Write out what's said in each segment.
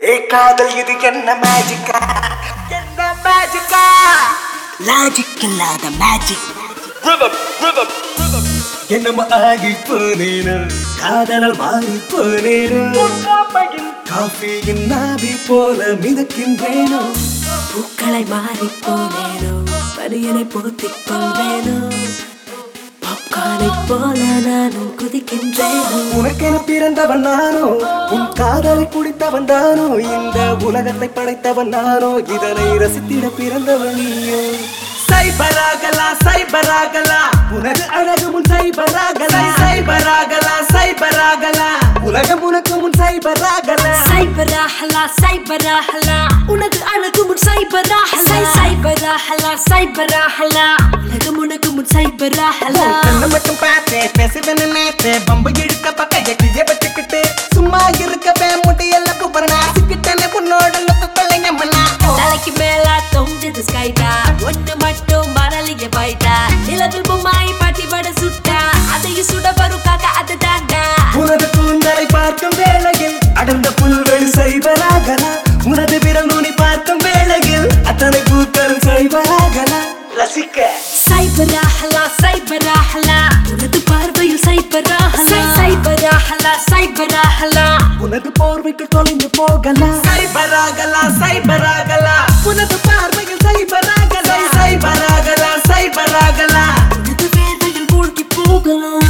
ஏ காதல் இது என்ன மேஜிக்கா என்ன மேஜிக்கா லாஜிக் இல்லாத மேஜிக் என்னமோ ஆகி போனேனு காதலால் மாறி போனேனு காஃபியின் நாவி போல மிதக்கின்றேனோ பூக்களை மாறிப் போனேனோ பனியனை போத்திக் கொள்வேனோ பாப்கார்னை போல நானும் குதிக்கின்றேனோ உனக்கென பிறந்தவன் நானோ உன் காதலை குடித்தவன் தானோ இந்த உலகத்தை படைத்தவன் நானோ இதனை ரசித்திட பிறந்தவன் நீயோ சைபராகலா சைபராகலா உனது அழகு முன் சைபராகலா சைபராகலா சைபராகலா உலகம் உனக்கு முன் சைபராகலா சைபராஹலா சைபராஹலா உனது அழகு முன் சைபராஹலா சைபராஹலா சைபராஹலா உலகம் உனக்கு முன் சைபராஹலா கண்ணு மட்டும் பார்த்தேன் பேசுவேன்னு நேத்தேன் பம்பு இழுக்க பக்க எக்கிய வச்சுக்கிட்டு சும்மா இருக்கவே முடியல குபரனா சிக்கிட்டேன்னு உன்னோட லொக்கு கொள்ளைங்க மண்ணா தலைக்கு மேல தொங்குது ஸ்கைடா ஒண்ணு மட்டும் மரலிய பைட்டா நிலவில் பொம்மாய் பாட்டி வட சுட்டா அதையும் சுட வரும் காக்க அது தாண்டா உனது கூந்தலை பார்க்கும் வேளையில் அடர்ந்த புல்வெளி சைவராகலா உனது விரல் நுனி பார்க்கும் வேளையில் அத்தனை பூக்களும் சைவராகலா ரசிக்க சைபராஹலா சைபராஹலா உனது பார்வையில் சைபராஹலா சைபராஹலா சைபராஹலா உனது போர்வைக்கு தொலைந்து போகலா சைபராகலா சைபராகலா உனது பார்வையில் சைபராகலா சைபராகலா சைபராகலா உனது வேர்வையில் மூழ்கி போகலாம்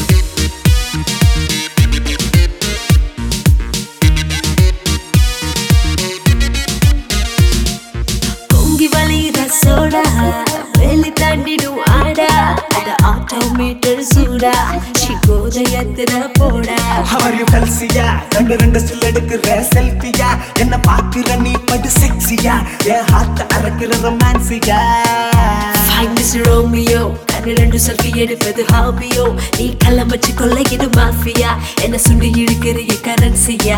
பொங்கி வழியிற சோடா வெளி தாண்டிடும் ஆடா அது ஆட்டோமீட்டர் சூடா சிகோதயத்திர போடா அவர் யூ கல்சியா ரெண்டு ரெண்டு ஸ்டில் எடுக்கிற செல்ஃபியா என்ன பாக்குற நீ படு செக்ஸியா என் ஹார்ட் அறக்குற ரொமான்சியா Find Miss Romeo கண்ணு ரெண்டு செல்ஃபி எடுப்பது ஹாபியோ நீ கள்ளம் வச்சு கொள்ளையிடு மாஃபியா என்ன சுண்டி இழுக்கிறிய கரன்சியா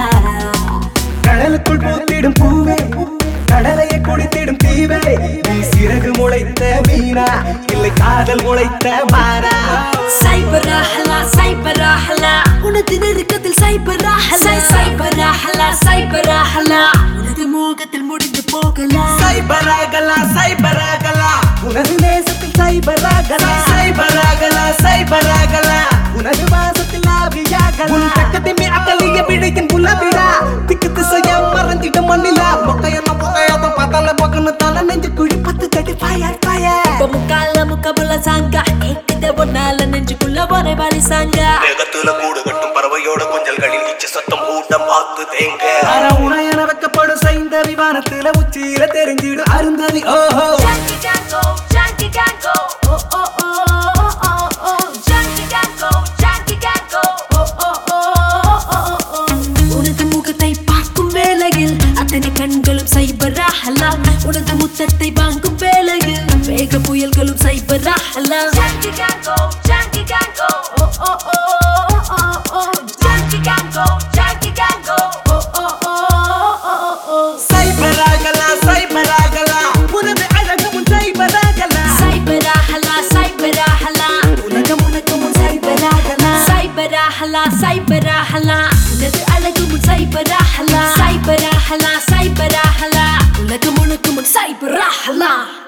கடலுக்குள் பூத்திடும் பூவே கடலையை குடித்திடும் தீவே நீ சிறகு முளைத்த மீனா இல்லை காதல் முளைத்த மானா சைபராஹலா சைபராஹலா உனது நெருக்கத்தில் சைபராஹலா சைபராஹலா சைபராஹலா உனது மோகத்தில் முடிந்து போகலாம் சைபராகலா சைபராகலா உனது நேசத்தில் சைபராகலா சைபராகலா சைபராகலா உனது வாசத்தில் ஆவியாகலா உன் பக்கத்தில் அக்கலிய விழித்தின் புலவிடா திக்கு திசைய மறந்திட்ட மண்ணிலா மொக்கையெல்லாம் புகையாத பார்த்தால பக்கன்னு தலை நெஞ்சு குழி பத்து தட்டி ஃபயர் ஃபயர் இப்ப முக்கால முக்கபுல சாங்கா கேக்குத ஒன்னால நெஞ்சுக்குள்ள ஒரே வாலி சாங்கா வேகத்துல கூடு கட்டும் பறவையோட கொஞ்சல்களில் இச்ச சத்தம் கூட்டம் பார்த்து தேங்க அற உனையன வைக்கப்படும் சைந்த விமானத்துல உச்சியில தெரிஞ்சிடு அருந்ததி ஓஹோ Junkie Django, Junkie Django, oh oh oh oh oh oh. Junkie Django, Junkie Django, oh oh oh oh oh oh. உனது முகத்தை பார்க்கும் வேளையில் அத்தனை கண்களும் சைபராகலாம் உனது முத்தத்தை வாங்கும் வேளையில் வேக புயல்களும் சைபராகலாம் Junkie Django, Junkie Django, oh oh oh oh oh oh. Junkie Django, Junkie Django, oh oh oh oh oh. சைபராகலா சைபராகலா உனது அழகு முன் சைபராகலா சைபராகலா சைபராகலா உலகம் உனக்கு முன் சைபராகலா சைபராகலா சைபராகலா உனது அழகு முன் சைபராகலா சைபராகலா சைபராகலா உலகம் உனக்கு முன் சைபராகலா